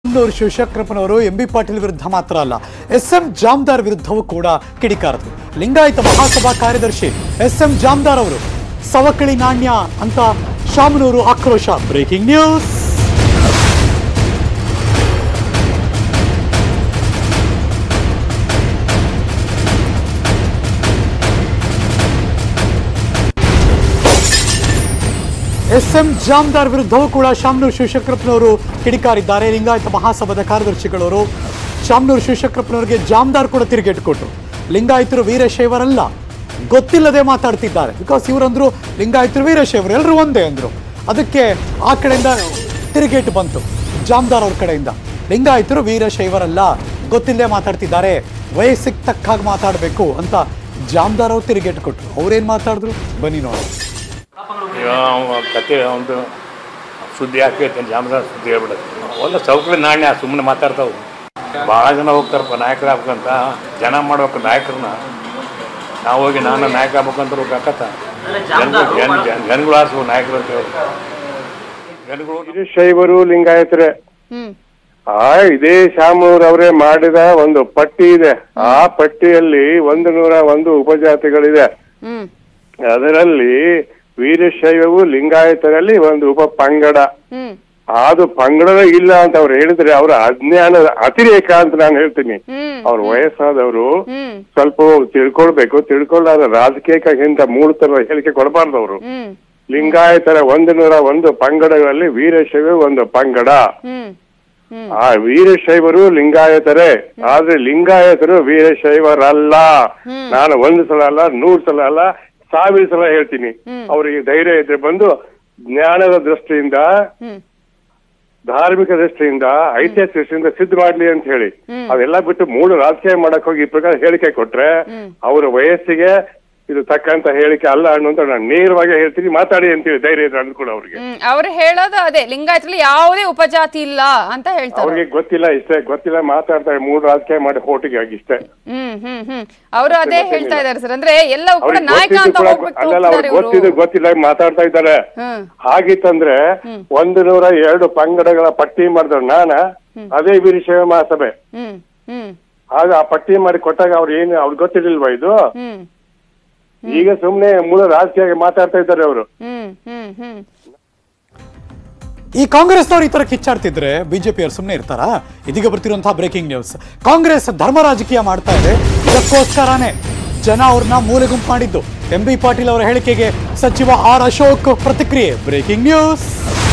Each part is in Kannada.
ಶಾಮನೂರು ಶಿವಶಂಕರಪ್ಪನವರು ಎಂ ಬಿ ಪಾಟೀಲ್ ವಿರುದ್ಧ ಮಾತ್ರ ಅಲ್ಲ ಎಸ್ ಎಂ ಜಾಮ್ದಾರ್ ವಿರುದ್ಧವೂ ಕೂಡ ಕಿಡಿಕಾರರು ಲಿಂಗಾಯತ ಮಹಾಸಭಾ ಕಾರ್ಯದರ್ಶಿ ಎಸ್ ಎಂ ಜಾಮ್ದಾರ್ ಅವರು ಸವಕಳಿ ನಾಣ್ಯ ಅಂತ ಶಾಮನೂರು ಆಕ್ರೋಶ breaking news S M Jamdar ವಿರುದ್ಧವೂ ಕೂಡ ಶಾಮನೂರು ಶಿವಶಂಕರಪ್ಪನವರು ಕಿಡಿಕಾರಿದ್ದಾರೆ ಲಿಂಗಾಯತ ಮಹಾಸಭಾದ ಕಾರ್ಯದರ್ಶಿಗಳವರು ಶಾಮನೂರು ಶಿವಶಂಕರಪ್ಪನವರಿಗೆ ಜಾಮ್ದಾರ್ ಕೂಡ ತಿರುಗೇಟು ಕೊಟ್ಟರು ಲಿಂಗಾಯತರು ವೀರಶೈವರಲ್ಲ ಗೊತ್ತಿಲ್ಲದೆ ಮಾತಾಡ್ತಿದ್ದಾರೆ ಬಿಕಾಸ್ ಇವರಂದ್ರು ಲಿಂಗಾಯತರು ವೀರಶೈವರು ಎಲ್ಲರೂ ಒಂದೇ ಅಂದ್ರು ಅದಕ್ಕೆ ಆ ಕಡೆಯಿಂದ ತಿರುಗೇಟು ಬಂತು ಜಾಮ್ದಾರ್ ಅವ್ರ ಕಡೆಯಿಂದ ಲಿಂಗಾಯತರು ವೀರಶೈವರಲ್ಲ ಗೊತ್ತಿಲ್ಲದೆ ಮಾತಾಡ್ತಿದ್ದಾರೆ ವಯಸ್ಸಿಗೆ ತಕ್ಕ ಹಾಗೆ ಮಾತಾಡಬೇಕು ಅಂತ ಜಾಮ್ದಾರ್ ಅವ್ರು ತಿರುಗೇಟು ಕೊಟ್ಟರು ಅವ್ರೇನು ಮಾತಾಡಿದ್ರು ಬನ್ನಿ ನೋಡಿ ಈಗ ಅವ ಕತೆ ಒಂದು ಸುದ್ದಿ ಹಾಕೈತೆ ಜಾಮದಾರ್ ಸುದ್ದಿ ಹೇಳ್ಬಿಡೋದು ಒಳ್ಳೆ ಸೌಕರ್ಯ ನಾಣ್ಯ ಸುಮ್ಮನೆ ಮಾತಾಡ್ತಾವು ಭಾಳ ಜನ ಹೋಗ್ತಾರಪ್ಪ ನಾಯಕರು ಆಗ್ಬೇಕಂತ ಜನ ಮಾಡ್ಬೇಕು ನಾಯಕರನ್ನ ನಾವು ಹೋಗಿ ನಾನು ನಾಯಕ ಆಗ್ಬೇಕಂತ ಹೋಗತ್ತ ಜನಗಳು ಜನ ಜನ- ಜನಗಳು ಆರಿಸ್ಬೇಕು ನಾಯಕರು ಅಂತ ಹೇಳಿ ಜನಗಳು ಶೈವರು ಲಿಂಗಾಯತರೇ ಹ್ಮ್ ಆ ಇದೇ ಶಾಮೂರ್ ಅವರೇ ಮಾಡಿದ ಒಂದು ಪಟ್ಟಿ ಇದೆ ಆ ಪಟ್ಟಿಯಲ್ಲಿ ಒಂದು ನೂರ ಒಂದು ಉಪಜಾತಿಗಳಿದೆ ಹ್ಮ್ ಅದರಲ್ಲಿ ವೀರಶೈವವು ಲಿಂಗಾಯತರಲ್ಲಿ ಒಂದು ಉಪ ಪಂಗಡ ಹ್ಮ್ ಅದು ಪಂಗಡವೇ ಇಲ್ಲ ಅಂತ ಅವ್ರು ಹೇಳಿದ್ರೆ ಅವರ ಅಜ್ಞಾನದ ಅತಿರೇಕ ಅಂತ ನಾನು ಹೇಳ್ತೀನಿ ಹ್ಮ್ ಅವ್ರ ವಯಸ್ಸಾದವರು ಹ್ಮ್ ಸ್ವಲ್ಪ ತಿಳ್ಕೊಳ್ಬೇಕು ತಿಳ್ಕೊಳ್ಳಾದ ರಾಜಕೀಯಕ್ಕಿಂತ ಮೂಢತರ ಹೇಳಿಕೆ ಕೊಡಬಾರ್ದು ಅವರು ಹ್ಮ್ ಲಿಂಗಾಯತರ ಒಂದು ನೂರ ಒಂದು ಪಂಗಡಗಳಲ್ಲಿ ವೀರಶೈವ ಒಂದು ಪಂಗಡ ಹ್ಮ್ ಹ್ಮ್ ಆ ವೀರಶೈವರು ಲಿಂಗಾಯತರೇ ಆದ್ರೆ ಲಿಂಗಾಯತರು ವೀರಶೈವರಲ್ಲ ನಾನು ಒಂದು ಸಲ ಅಲ್ಲ ನೂರ್ ಸಲ ಅಲ್ಲ ಸಾವಿರ ಸಲ ಹೇಳ್ತೀನಿ ಅವರಿಗೆ ಧೈರ್ಯ ಇದ್ರೆ ಬಂದು ಜ್ಞಾನದ ದೃಷ್ಟಿಯಿಂದ ಹ್ಮ್ ಧಾರ್ಮಿಕ ದೃಷ್ಟಿಯಿಂದ ಐತಿಹಾಸಿಕ ದೃಷ್ಟಿಯಿಂದ ಸಿದ್ಧ ಮಾಡ್ಲಿ ಅಂತ ಹೇಳಿ ಅವೆಲ್ಲ ಬಿಟ್ಟು ಮೂಲ ರಾಜಕೀಯ ಮಾಡಕ್ ಹೋಗಿ ಈ ಪ್ರಕಾರ ಹೇಳಿಕೆ ಕೊಟ್ರೆ ಅವರ ವಯಸ್ಸಿಗೆ ಇದು ತಕ್ಕಂತ ಹೇಳಿಕೆ ಅಲ್ಲ ಅನ್ನುವಂತ ನಾನು ನೇರವಾಗಿ ಹೇಳ್ತೀನಿ ಮಾತಾಡಿ ಅಂತೇಳಿ ಧೈರ್ಯ ಇದ್ರೆ ಅಂದ್ಕೊಡು ಅವ್ರಿಗೆ ಹ್ಮ್ ಅವ್ರು ಹೇಳೋದು ಅದೇ ಲಿಂಗಾಯತರಲ್ಲಿ ಯಾವುದೇ ಉಪಜಾತಿ ಇಲ್ಲ ಅಂತ ಹೇಳ್ತಾರೆ ಅವ್ರಿಗೆ ಗೊತ್ತಿಲ್ಲ ಇಷ್ಟೇ ಗೊತ್ತಿಲ್ಲ ಮಾತಾಡ್ತಾರೆ ಮೂರು ರಾಜಕೀಯ ಮಾಡಿ ಹೋಟಿಗೆ ಆಗಿ ಇಷ್ಟೇ ಹ್ಮ್ ಹ್ಮ್ ಹ್ಮ್ ಅವರು ಅದೇ ಹೇಳ್ತಾ ಇದಾರೆ ಸರ್ ಅಂದ್ರೆ ಎಲ್ಲವೂ ಕೂಡ ಅವ್ರಿಗೆ ನಾಯಕ ಗೊತ್ತಿದ್ದು ಅಂತ ಕೂಡ ಹೋಗ್ಬಿಟ್ಟು ಅಲ್ಲಲ್ಲ ಹೋಗ್ತಿದ್ದಾರೆ ಅವ್ರಿಗೆ ಗೊತ್ತಿದ್ದು ಇವರು ಗೊತ್ತಿಲ್ಲ ಮಾತಾಡ್ತಾ ಇದ್ದಾರೆ ಹ್ಮ್ ಹಾಗಿತ್ತಂದ್ರೆ ಒಂದು ನೂರ ಎರಡು ಪಂಗಡಗಳ ಪಟ್ಟಿ ಮಾಡಿದ್ರು ನಾನ ಅದೇ ವೀರಶೈವ ಮಹಾಸಭೆ ಹ್ಮ್ ಹ್ಮ್ ಆಗ ಆ ಪಟ್ಟಿ ಮಾಡಿ ಕೊಟ್ಟಾಗ ಅವ್ರು ಏನು ಅವ್ರಿಗೆ ಗೊತ್ತಿರ್ಲಿಲ್ವಾ ಇದು ಹ್ಮ್ ಈಗ ಸುಮ್ನೆ ಮೂಲ ರಾಜಕೀಯ ಮಾತಾಡ್ತಾ ಇದ್ದಾರೆ ಅವರು ಹ್ಮ್ ಹ್ಮ್ ಹ್ಮ್ ಈ ಕಾಂಗ್ರೆಸ್ನವ್ರು ಈ ತರ ಕಿಚ್ಚಾಡ್ತಿದ್ರೆ ಬಿಜೆಪಿಯವರು ಸುಮ್ಮನೆ ಇರ್ತಾರಾ ಇದೀಗ ಬರ್ತಿರುವಂತಹ ಬ್ರೇಕಿಂಗ್ ನ್ಯೂಸ್ ಕಾಂಗ್ರೆಸ್ ಧರ್ಮ ರಾಜಕೀಯ ಮಾಡ್ತಾ ಇದೆ ಇದಕ್ಕೋಸ್ಕರನೇ ಜನ ಅವ್ರನ್ನ ಮೂಲೆ ಗುಂಪು ಮಾಡಿದ್ದು ಎಂ ಬಿ ಪಾಟೀಲ್ ಅವರ ಹೇಳಿಕೆಗೆ ಸಚಿವ ಆರ್ ಅಶೋಕ್ ಪ್ರತಿಕ್ರಿಯೆ ಬ್ರೇಕಿಂಗ್ ನ್ಯೂಸ್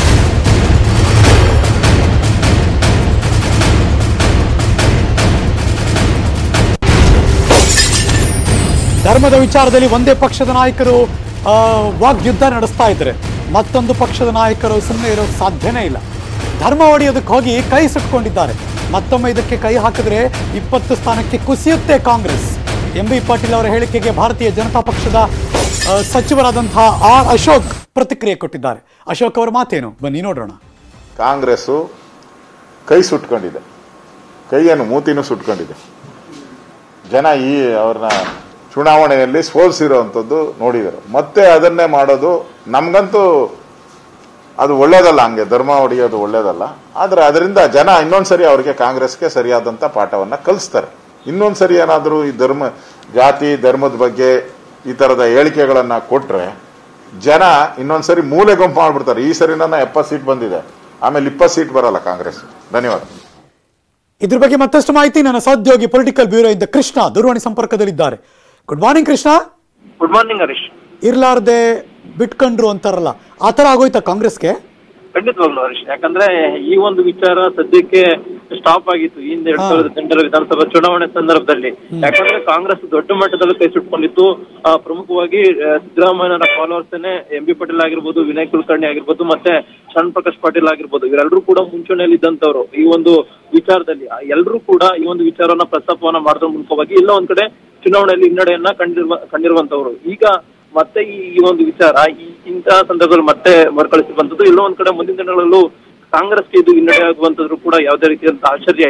ಧರ್ಮದ ವಿಚಾರದಲ್ಲಿ ಒಂದೇ ಪಕ್ಷದ ನಾಯಕರು ಆ, ವಾಗ್ಯುದ್ಧ ನಡೆಸ್ತಾ ಇದ್ದಾರೆ ಮತ್ತೊಂದು ಪಕ್ಷದ ನಾಯಕರು ಸುಮ್ಮನೆ ಇರೋದು ಸಾಧ್ಯನೇ ಇಲ್ಲ ಧರ್ಮ ಒಡೆಯೋದಕ್ಕೆ ಹೋಗಿ ಕೈ ಸುಟ್ಕೊಂಡಿದ್ದಾರೆ ಮತ್ತೊಮ್ಮೆ ಇದಕ್ಕೆ ಕೈ ಹಾಕಿದ್ರೆ ಇಪ್ಪತ್ತು ಸ್ಥಾನಕ್ಕೆ ಕುಸಿಯುತ್ತೆ ಕಾಂಗ್ರೆಸ್ ಎಂ ಬಿ ಪಾಟೀಲ್ ಅವರ ಹೇಳಿಕೆಗೆ ಭಾರತೀಯ ಜನತಾ ಪಕ್ಷದ ಆ, ಸಚಿವರಾದಂತಹ ಆರ್ ಅಶೋಕ್ ಪ್ರತಿಕ್ರಿಯೆ ಕೊಟ್ಟಿದ್ದಾರೆ ಅಶೋಕ್ ಅವರ ಮಾತೇನು ಬನ್ನಿ ನೋಡೋಣ ಕಾಂಗ್ರೆಸ್ಸು ಕೈ ಸುಟ್ಕೊಂಡಿದೆ ಕೈಯನ್ನು ಮೂತಿನೂ ಸುಟ್ಕೊಂಡಿದೆ ಜನ ಈ ಅವ್ರನ್ನ ಚುನಾವಣೆಯಲ್ಲಿ ಸೋಲ್ಸಿರೋವಂಥದ್ದು ನೋಡಿದರು ಮತ್ತೆ ಅದನ್ನೇ ಮಾಡೋದು ನಮ್ಗಂತೂ ಅದು ಒಳ್ಳೇದಲ್ಲ ಹಂಗೆ ಧರ್ಮ ಹೊಡೆಯೋದು ಒಳ್ಳೇದಲ್ಲ ಆದ್ರೆ ಅದರಿಂದ ಜನ ಇನ್ನೊಂದ್ಸರಿ ಅವ್ರಿಗೆ ಕಾಂಗ್ರೆಸ್ಗೆ ಸರಿಯಾದಂತ ಪಾಠವನ್ನ ಕಲಿಸ್ತಾರೆ ಇನ್ನೊಂದ್ಸರಿ ಏನಾದರೂ ಈ ಧರ್ಮ ಜಾತಿ ಧರ್ಮದ ಬಗ್ಗೆ ಈ ತರದ ಹೇಳಿಕೆಗಳನ್ನ ಕೊಟ್ರೆ ಜನ ಇನ್ನೊಂದ್ಸರಿ ಮೂಲೆ ಗುಂಪು ಮಾಡ್ಬಿಡ್ತಾರೆ ಈ ಸರಿ ನನ್ನ ಎಪ್ಪತ್ತು ಸೀಟ್ ಬಂದಿದೆ ಆಮೇಲೆ ಇಪ್ಪತ್ತು ಸೀಟ್ ಬರಲ್ಲ ಕಾಂಗ್ರೆಸ್ ಧನ್ಯವಾದ ಇದ್ರ ಬಗ್ಗೆ ಮತ್ತಷ್ಟು ಮಾಹಿತಿ ನನ್ನ ಸಹೋದ್ಯೋಗಿ ಪೊಲಿಟಿಕಲ್ ಬ್ಯೂರೋ ಇದ್ದ ಕೃಷ್ಣ ದೂರವಾಣಿ ಸಂಪರ್ಕದಲ್ಲಿದ್ದಾರೆ good morning Krishna good morning Harish ಇರ್ಲಾರ್ದೆ ಬಿಟ್ಕೊಂಡ್ರು ಅಂತಾರಲ್ಲ ಆ ಥರ ಆಗೋಯ್ತಾ ಕಾಂಗ್ರೆಸ್ಗೆ ಖಂಡಿತವಾಗ್ಲು ಹರೀಶ್ ಯಾಕಂದ್ರೆ ಈ ಒಂದು ವಿಚಾರ ಸದ್ಯಕ್ಕೆ ಸ್ಟಾಪ್ ಆಗಿತ್ತು ಈ ಹಿಂದೆ ಎರಡ್ ಸಾವಿರದ ಎಂಟರ ವಿಧಾನಸಭಾ ಚುನಾವಣೆ ಸಂದರ್ಭದಲ್ಲಿ ಯಾಕಂದ್ರೆ ಕಾಂಗ್ರೆಸ್ ದೊಡ್ಡ ಮಟ್ಟದಲ್ಲಿ ಕೈ ಸುಟ್ಕೊಂಡಿತ್ತು ಆ, ಪ್ರಮುಖವಾಗಿ ಆ, ಸಿದ್ದರಾಮಯ್ಯನ ಫಾಲೋವರ್ಸ್ ಎಂ ಬಿ ಪಾಟೀಲ್ ಆಗಿರ್ಬೋದು ವಿನಯ್ ಕುಲಕರ್ಣಿ ಆಗಿರ್ಬೋದು ಮತ್ತೆ ಶರಣ್ ಪ್ರಕಾಶ್ ಪಾಟೀಲ್ ಆಗಿರ್ಬೋದು ಇವರೆಲ್ಲರೂ ಕೂಡ ಮುಂಚೂಣಿಯಲ್ಲಿ ಇದ್ದಂತವ್ರು ಈ ಒಂದು ವಿಚಾರದಲ್ಲಿ ಎಲ್ಲರೂ ಕೂಡ ಈ ಒಂದು ವಿಚಾರವನ್ನ ಪ್ರಸ್ತಾಪವನ್ನ ಮಾಡೋದ್ರ ಮೂಲಕವಾಗಿ ಎಲ್ಲ ಒಂದ್ ಕಡೆ ಚುನಾವಣೆಯಲ್ಲಿ ಹಿನ್ನಡೆಯನ್ನ ಕಂಡಿರುವ ಕಂಡಿರುವಂತವ್ರು ಈಗ ಮತ್ತೆ ಈ ಈ ಒಂದು ವಿಚಾರ ಈ ಇಂತಹ ಸಂದರ್ಭದಲ್ಲಿ ಮತ್ತೆ ಮರುಕಳಿಸಿ ಬಂದದ್ದು ಎಲ್ಲೋ ಒಂದ್ ಕಡೆ ಮುಂದಿನ ದಿನಗಳಲ್ಲೂ ಕಾಂಗ್ರೆಸ್ಗೆ ಇದು ಹಿನ್ನಡೆ ಆಗುವಂತದ್ರು ಕೂಡ ಯಾವುದೇ ರೀತಿಯಾದಂತ ಆಶ್ಚರ್ಯ ಇಲ್ಲ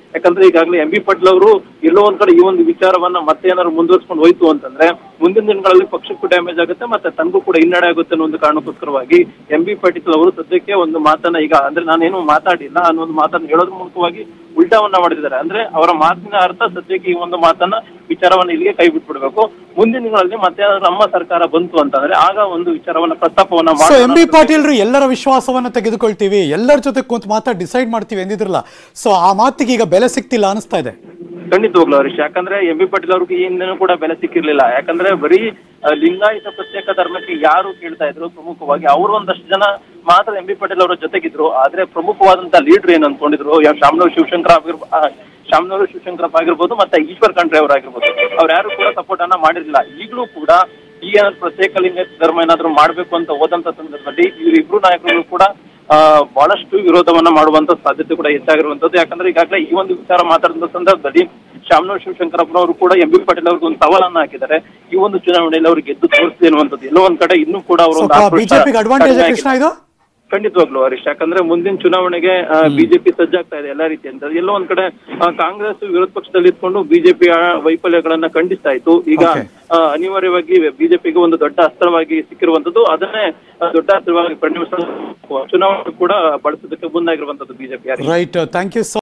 ಯಾಕಂದ್ರೆ ಈಗಾಗಲೇ ಎಂ ಬಿ ಪಾಟೀಲ್ ಅವರು ಎಲ್ಲೋ ಒಂದ್ ಕಡೆ ಈ ಒಂದು ವಿಚಾರವನ್ನ ಮತ್ತೆ ಏನಾದ್ರು ಮುಂದುವರ್ಸ್ಕೊಂಡು ಹೋಯ್ತು ಅಂತಂದ್ರೆ ಮುಂದಿನ ದಿನಗಳಲ್ಲಿ ಪಕ್ಷಕ್ಕೂ ಡ್ಯಾಮೇಜ್ ಆಗುತ್ತೆ ಮತ್ತೆ ತನಗೂ ಕೂಡ ಹಿನ್ನಡೆ ಆಗುತ್ತೆ ಅನ್ನೋ ಒಂದು ಕಾರಣಕ್ಕೋಸ್ಕರವಾಗಿ ಎಂ ಬಿ ಪಾಟೀಲ್ ಅವರು ಸದ್ಯಕ್ಕೆ ಒಂದು ಮಾತನ್ನ ಈಗ ಅಂದ್ರೆ ನಾನೇನು ಮಾತಾಡಿಲ್ಲ ಅನ್ನೋ ಒಂದು ಮಾತನ್ನ ಹೇಳೋದ್ರ ಮೂಲಕವಾಗಿ ಉಲ್ಟಾವನ್ನ ಮಾಡಿದ್ದಾರೆ ಅಂದ್ರೆ ಅವರ ಮಾತಿನ ಅರ್ಥ ಸದ್ಯಕ್ಕೆ ಈ ಒಂದು ಮಾತನ್ನ ವಿಚಾರವನ್ನ ಇಲ್ಲಿಗೆ ಕೈ ಬಿಟ್ಬಿಡ್ಬೇಕು ಮುಂದಿನ ದಿನಗಳಲ್ಲಿ ಮತ್ತೆ ಏನಾದ್ರು ನಮ್ಮ ಸರ್ಕಾರ ಬಂತು ಅಂತಂದ್ರೆ ಆಗ ಒಂದು ವಿಚಾರವನ್ನ ಪ್ರಸ್ತಾಪವನ್ನ ಸೊ ಎಂ ಬಿ ಮಾಡೋಣ. ಪಾಟೀಲ್ರು ಎಲ್ಲರ ವಿಶ್ವಾಸವನ್ನ ತೆಗೆದುಕೊಳ್ತೀವಿ ಎಲ್ಲರ ಜೊತೆ ಕುಂತು ಮಾತಾಡಿ ಡಿಸೈಡ್ ಮಾಡ್ತೀವಿ ಎಂದಿದ್ರಲ್ಲ ಸೊ ಆ ಮಾತಿಗೆ ಈಗ ಬೆಲೆ ಸಿಗ್ತಿಲ್ಲ ಅನಿಸ್ತಾ ಇದೆ ಖಂಡಿತವಾಗ್ಲು ಹರೀಶ್ ಯಾಕಂದ್ರೆ ಎಂ ಬಿ ಪಾಟೀಲ್ ಅವ್ರಿಗೆ ಈ ಹಿಂದೆನೂ ಕೂಡ ಬೆಲೆ ಸಿಕ್ಕಿರ್ಲಿಲ್ಲ ಯಾಕಂದ್ರೆ ಬರೀ ಆ, ಲಿಂಗಾಯತ ಪ್ರತ್ಯೇಕ ಧರ್ಮಕ್ಕೆ ಯಾರು ಕೇಳ್ತಾ ಇದ್ರು ಪ್ರಮುಖವಾಗಿ ಅವರು ಒಂದಷ್ಟು ಜನ ಮಾತ್ರ ಎಂ ಬಿ ಪಾಟೀಲ್ ಅವರ ಜೊತೆಗಿದ್ರು ಆದ್ರೆ ಪ್ರಮುಖವಾದಂತ ಲೀಡರ್ ಏನ್ ಅನ್ಕೊಂಡಿದ್ರು ಯಾವ ಶಾಮನೂರು ಶಿವಶಂಕರ ಆಗಿರ್ಬ ಆ, ಶಾಮನೂರು ಶಿವಶಂಕರಪ್ಪ ಆಗಿರ್ಬೋದು ಮತ್ತೆ ಈಶ್ವರ್ ಖಂಡ್ರೆ ಅವರಾಗಿರ್ಬೋದು ಅವ್ರು ಯಾರು ಕೂಡ ಸಪೋರ್ಟ್ ಅನ್ನ ಮಾಡಿರ್ಲಿಲ್ಲ ಈಗಲೂ ಕೂಡ ಈಗ ಏನಾದ್ರು ಪ್ರತ್ಯೇಕ ಲಿಂಗ ಧರ್ಮ ಏನಾದ್ರು ಮಾಡ್ಬೇಕು ಅಂತ ಹೋದಂತ ಸಂದರ್ಭದಲ್ಲಿ ಇವರಿಬ್ರು ನಾಯಕರು ಕೂಡ ಆ, ಬಹಳಷ್ಟು ವಿರೋಧವನ್ನ ಮಾಡುವಂತ ಸಾಧ್ಯತೆ ಕೂಡ ಹೆಚ್ಚಾಗಿರುವಂತದ್ದು ಯಾಕಂದ್ರೆ ಈಗಾಗಲೇ ಈ ಒಂದು ವಿಚಾರ ಮಾತಾಡಿದ ಸಂದರ್ಭದಲ್ಲಿ ಶಾಮನೂರ್ ಶಿವಶಂಕರಪ್ಪನವರು ಕೂಡ ಎಂ ಬಿ ಪಾಟೀಲ್ ಅವ್ರಿಗೆ ಒಂದು ಸವಾಲನ್ನ ಹಾಕಿದ್ದಾರೆ ಈ ಒಂದು ಚುನಾವಣೆಯಲ್ಲಿ ಅವ್ರಿಗೆ ಗೆದ್ದು ತೋರಿಸಿದೆ ಅನ್ನುವಂಥದ್ದು ಎಲ್ಲೋ ಒಂದ್ ಕಡೆ ಇನ್ನೂ ಕೂಡ ಅವರು ಒಂದು ಆಕ್ರೋಶ ಬಿಜೆಪಿಗೆ ಅಡ್ವಾಂಟೇಜ್ ಕಡಿಮೆ ಕೃಷ್ಣ ಆಗಿದೆ. ಇದು ಖಂಡಿತವಾಗ್ಲು ಹರೀಶ್ ಯಾಕಂದ್ರೆ ಮುಂದಿನ ಚುನಾವಣೆಗೆ ಬಿಜೆಪಿ ಸಜ್ಜಾಗ್ತಾ ಇದೆ ಎಲ್ಲಾ ರೀತಿಯಿಂದ ಎಲ್ಲೋ ಒಂದ್ ಕಡೆ ಆ, ಕಾಂಗ್ರೆಸ್ ವಿರೋಧ ಪಕ್ಷದಲ್ಲಿ ಇದ್ಕೊಂಡು ಬಿಜೆಪಿಯ ವೈಫಲ್ಯಗಳನ್ನ ಖಂಡಿಸ್ತಾ ಇತ್ತು ಈಗ Okay. ಆ, ಅನಿವಾರ್ಯವಾಗಿ ಬಿಜೆಪಿಗೆ ಒಂದು ದೊಡ್ಡ ಅಸ್ತ್ರವಾಗಿ ಸಿಕ್ಕಿರುವಂತದ್ದು ಅದನ್ನೇ ಆ, ದೊಡ್ಡ ಅಸ್ತ್ರವಾಗಿ ಪರಿಣಮಿಸ ಚುನಾವಣೆ ಕೂಡ ಬಳಸೋದಕ್ಕೆ ಮುಂದಾಗಿರುವಂತದ್ದು BJP right thank you so